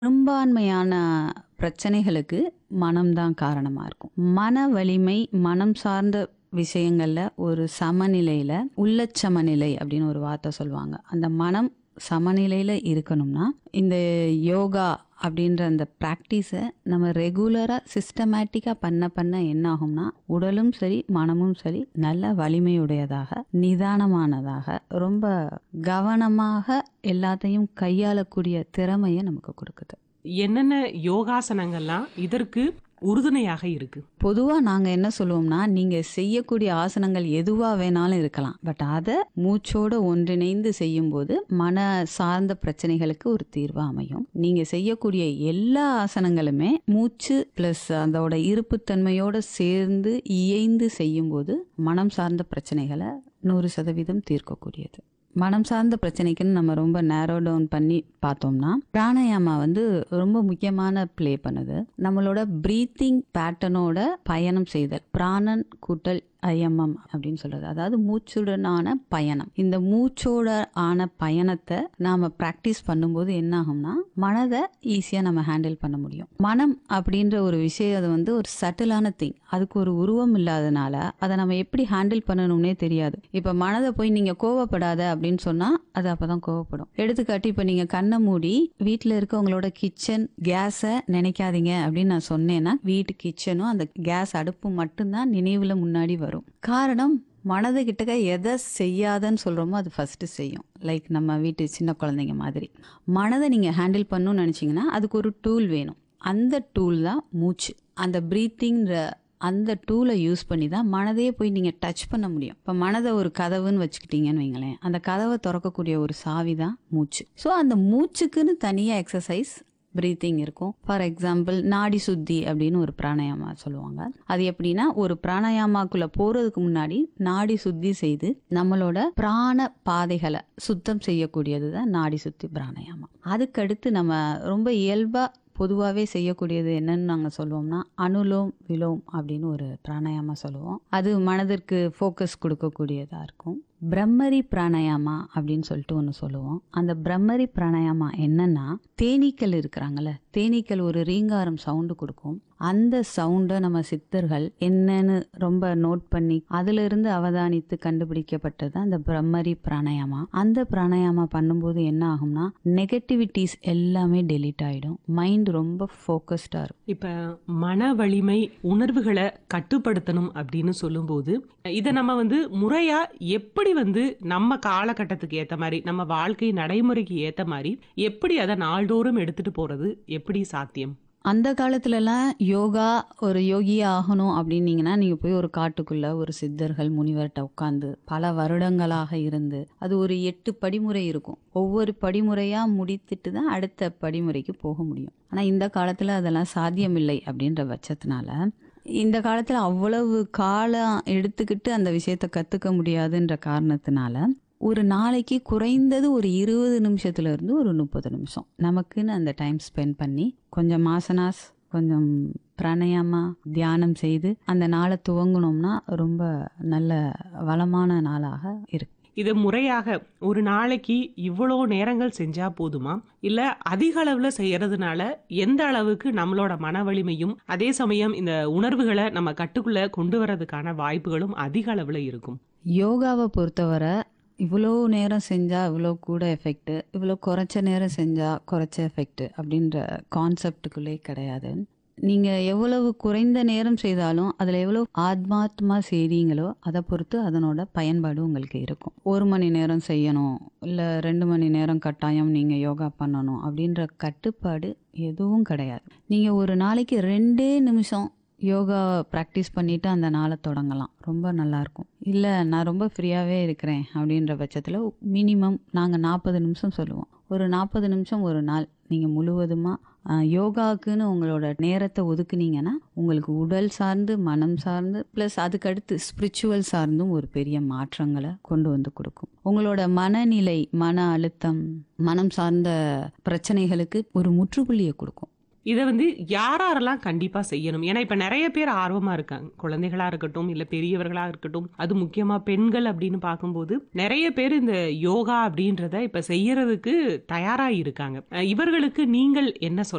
பெரும்பான்மையான பிரச்சனைகளுக்கு மனம் தான் காரணமா இருக்கும். மன வலிமை, மனம் சார்ந்த விஷயங்கள்ல ஒரு சமநிலையில உள்ளச் சமநிலை அப்படின்னு ஒரு வார்த்தை சொல்லுவாங்க. அந்த மனம் சமநிலையில இருக்கணும்னா, இந்த யோகா அப்படின்ற அந்த பிராக்டிஸ நம்ம ரெகுலரா சிஸ்டமேட்டிக்கா பண்ண பண்ண என்ன ஆகும்னா, உடலும் சரி, மனமும் சரி நல்ல வலிமையுடையதாக, நிதானமானதாக, ரொம்ப கவனமாக எல்லாத்தையும் கையாளக்கூடிய திறமைய நமக்கு குடுக்குது. என்னென்ன யோகாசனங்கள்லாம் இதற்கு உறுதுணையாக இருக்கு? பொதுவா நாங்க என்ன சொல்லுவோம்னா, நீங்க செய்யக்கூடிய ஆசனங்கள் எதுவா வேணாலும் இருக்கலாம். பட் அத மூச்சோட ஒன்றிணைந்து செய்யும்போது, மன சார்ந்த பிரச்சனைகளுக்கு ஒரு தீர்வா அமையும். நீங்க செய்யக்கூடிய எல்லா ஆசனங்களுமே மூச்சு பிளஸ் அதோட இருப்புத்தன்மையோட சேர்ந்து இயைந்து செய்யும்போது, மனம் சார்ந்த பிரச்சனைகள 100% தீர்க்கக்கூடியது. மனம் சார்ந்த பிரச்சனைக்குன்னு நம்ம ரொம்ப நேரோ டவுன் பண்ணி பார்த்தோம்னா, பிராணாயாமா வந்து ரொம்ப முக்கியமான ப்ளே பண்ணுது. நம்மளோட பிரீத்திங் பேட்டர்னோட பயணம் செய்தல். பிராணன் கூட்டல் ஐஎம்எம் அப்படின்னு சொல்றது. அதாவது மூச்சுடனான பயணம். இந்த மூச்சோட ஆன பயணத்த நாம பிராக்டிஸ் பண்ணும்போது என்ன ஆகும்னா, மனத ஈஸியா நம்ம ஹேண்டில் பண்ண முடியும். மனம் அப்படின்ற ஒரு விஷயம் அது வந்து ஒரு சட்டிலான திங். அதுக்கு ஒரு உருவம் இல்லாதனால, அத நம்ம எப்படி ஹேண்டில் பண்ணணும்னே தெரியாது. இப்ப மனத போய் நீங்க கோவப்படாத அப்படின்னு சொன்னா, அது அப்பதான் கோவப்படும். எடுத்துக்காட்டு இப்ப நீங்க கண்ண மூடி வீட்ல இருக்கவங்களோட கிச்சன் கேஸ நினைக்காதீங்க அப்படின்னு நான் சொன்னேன்னா, வீட்டு கிச்சனும் அந்த கேஸ் அடுப்பும் மட்டும்தான் நினைவுல முன்னாடி வரும். காரணம் மனது கிட்டக்க எதை செய்யாதன்னு சொல்றோமோ அது ஃபர்ஸ்ட் செய்யும். லைக் நம்ம வீட்டு சின்ன குழந்தைங்க மாதிரி. மனத நீங்க ஹேண்டில் பண்ணணும்னு நினைச்சீங்கன்னா, அதுக்கு ஒரு டூல் வேணும். அந்த டூல் தான் மூச்சு. அந்த பிரீத்திங்ன்ற அந்த டூலை யூஸ் பண்ணி தான் மனதையே போய் நீங்க டச் பண்ண முடியும். இப்ப மனத ஒரு கதவுன்னு வச்சுக்கிட்டீங்கன்னு வைங்களேன். அந்த கதவை திறக்கக்கூடிய ஒரு சாவி தான் மூச்சு. ஸோ அந்த மூச்சுக்குன்னு தனியா எக்ஸசைஸ் பிரீத்திங் இருக்கும். ஃபார் எக்ஸாம்பிள் நாடி சுத்தி அப்படின்னு ஒரு பிராணாயாமா சொல்லுவாங்க. அது எப்படின்னா, ஒரு பிராணாயாமாக்குள்ள போறதுக்கு முன்னாடி நாடி சுத்தி செய்து, நம்மளோட பிராண பாதைகள சுத்தம் செய்யக்கூடியது தான் நாடி சுத்தி பிராணாயாமா. அதுக்கடுத்து நம்ம ரொம்ப இயல்பா பொதுவாவே செய்யக்கூடியது என்னன்னு நாங்க சொல்லுவோம்னா, அனுலோம் விலோம் அப்படின்னு ஒரு பிராணாயாமா சொல்லுவோம். அது மனதிற்கு ஃபோக்கஸ் குடுக்கக்கூடியதா இருக்கும். பிரம்மரி பிராணாயாமா அப்படின்னு சொல்லிட்டு ஒண்ணு சொல்லுவோம். அந்த பிரம்மரி பிராணாயாமா என்னன்னா, தேனீக்கள் இருக்கிறாங்கல்ல, தேனீக்கள் ஒரு ரீங்காரம் சவுண்ட் குடுக்கும். அந்த சவுண்ட நம்ம சித்தர்கள் என்னன்னு ரொம்ப நோட் பண்ணி, அதிலிருந்து அவதானித்து கண்டுபிடிக்கப்பட்டது தான் அந்த பிரம்மரி பிராணாயாமா. அந்த பிராணாயாமா பண்ணும்போது என்ன ஆகும்னா, நெகட்டிவிட்டீஸ் எல்லாமே டெலீட் ஆயிடும். மைண்ட் ரொம்ப ஃபோக்கஸ்டா இருக்கும். இப்ப மன வலிமை, உணர்வுகள கட்டுப்படுத்தணும் அப்படின்னு சொல்லும்போது, இத நம்ம வந்து முறையா எப்படி வந்து நம்ம காலகட்டத்துக்கு ஏத்த மாரி, நம்ம வாழ்க்கை நடைமுறைக்கு ஏத்த மாரி, எப்படி அத நாள்தோறும் எடுத்துட்டு போறது எப்படி சாத்தியம்? அந்த காலத்துலலாம் யோகா ஒரு யோகியா ஆகணும் அப்படின்னீங்கன்னா, நீங்க போய் ஒரு காட்டுக்குள்ள ஒரு சித்தர்கள், முனிவர்ட்ட உட்கார்ந்து பல வருடங்களாக இருந்து, அது ஒரு 8 படிமுறை இருக்கும். ஒவ்வொரு படிமுறையா முடித்துட்டு தான் அடுத்த படிமுறைக்கு போக முடியும். ஆனா இந்த காலத்துல அதெல்லாம் சாத்தியமில்லை அப்படின்ற பட்சத்தினால, இந்த காலத்துல அவ்வளவு காலம் எடுத்துக்கிட்டு அந்த விஷயத்த கத்துக்க முடியாதுன்ற காரணத்தினால, ஒரு நாளைக்கு குறைந்தது ஒரு 20 நிமிஷத்துல இருந்து ஒரு 30 நிமிஷம் நமக்குன்னு அந்த டைம் ஸ்பெண்ட் பண்ணி, கொஞ்சம் ஆசனாஸ், கொஞ்சம் பிராணாயாமா, தியானம் செய்து அந்த நாள துவங்குனோம்னா, ரொம்ப நல்ல வளமான நாளாக இருக்கு. இத முறையாக ஒரு நாளைக்கு இவ்வளோ நேரங்கள் செஞ்சா போதுமா? இல்ல அதிக அளவுல செய்யறதுனால எந்த அளவுக்கு நம்மளோட மன வலிமையும், அதே சமயம் இந்த உணர்வுகள நம்ம கட்டுக்குள்ள கொண்டு வரதுக்கான வாய்ப்புகளும் அதிக அளவுல இருக்கும்? யோகாவ பொறுத்தவர, இவ்வளோ நேரம் செஞ்சா இவ்வளோ கூட எஃபெக்ட், இவ்வளோ குறைச்ச நேரம் செஞ்சா குறைச்ச எஃபெக்ட் அப்படின்ற கான்செப்ட்டுக்குள்ளே கிடையாது. நீங்க எவ்வளவு குறைந்த நேரம் செய்தாலும், அதுல எவ்வளவு ஆத்மார்த்தமா செய்றீங்களோ, அத பொறுத்து அதனோட பயன்பாடு உங்களுக்கு இருக்கும். 1 மணி நேரம் செய்யணும், இல்ல 2 மணி நேரம் கட்டாயம் நீங்க யோகா பண்ணணும் அப்படின்ற கட்டுப்பாடு எதுவும் கிடையாது. நீங்க ஒரு நாளைக்கு 2 நிமிஷம் யோகா பிராக்டிஸ் பண்ணிட்டு அந்த நாள தொடங்கலாம். ரொம்ப நல்லாருக்கும். இல்ல நான் ரொம்ப ஃப்ரீயாவே இருக்கிறேன் அப்படின்ற பட்சத்துல மினிமம் நாங்க 40 நிமிஷம் சொல்லுவோம். ஒரு 40 நிமிஷம் ஒரு நாள் நீங்க முழுவதுமா அ யோகாக்குன்னு உங்களோட நேரத்த ஒதுக்குனீங்கன்னா, உங்களுக்கு உடல் சார்ந்து, மனம் சார்ந்து பிளஸ் அதுக்கடுத்து ஸ்பிரிச்சுவல் சார்ந்தும் ஒரு பெரிய மாற்றங்கள கொண்டு வந்து குடுக்கும். உங்களோட மனநிலை, மன அழுத்தம், மனம் சார்ந்த பிரச்சனைகளுக்கு ஒரு முற்றுப்புள்ளிய குடுக்கும். இத வந்து யார் யாரெல்லாம் கண்டிப்பா செய்யணும்? ஏன்னா இப்ப நெறைய பேர் ஆர்வமா இருக்காங்க. குழந்தைகளா இருக்கட்டும், இல்ல பெரியவர்களா இருக்கட்டும், அது முக்கியமா பெண்கள் அப்படின்னு பார்க்கும்போது, நெறைய பேர் இந்த யோகா அப்படின்றத இப்ப செய்யறதுக்கு தயாரா இருக்காங்க. அ இவர்களுக்கு நீங்கள் என்ன சொல்ல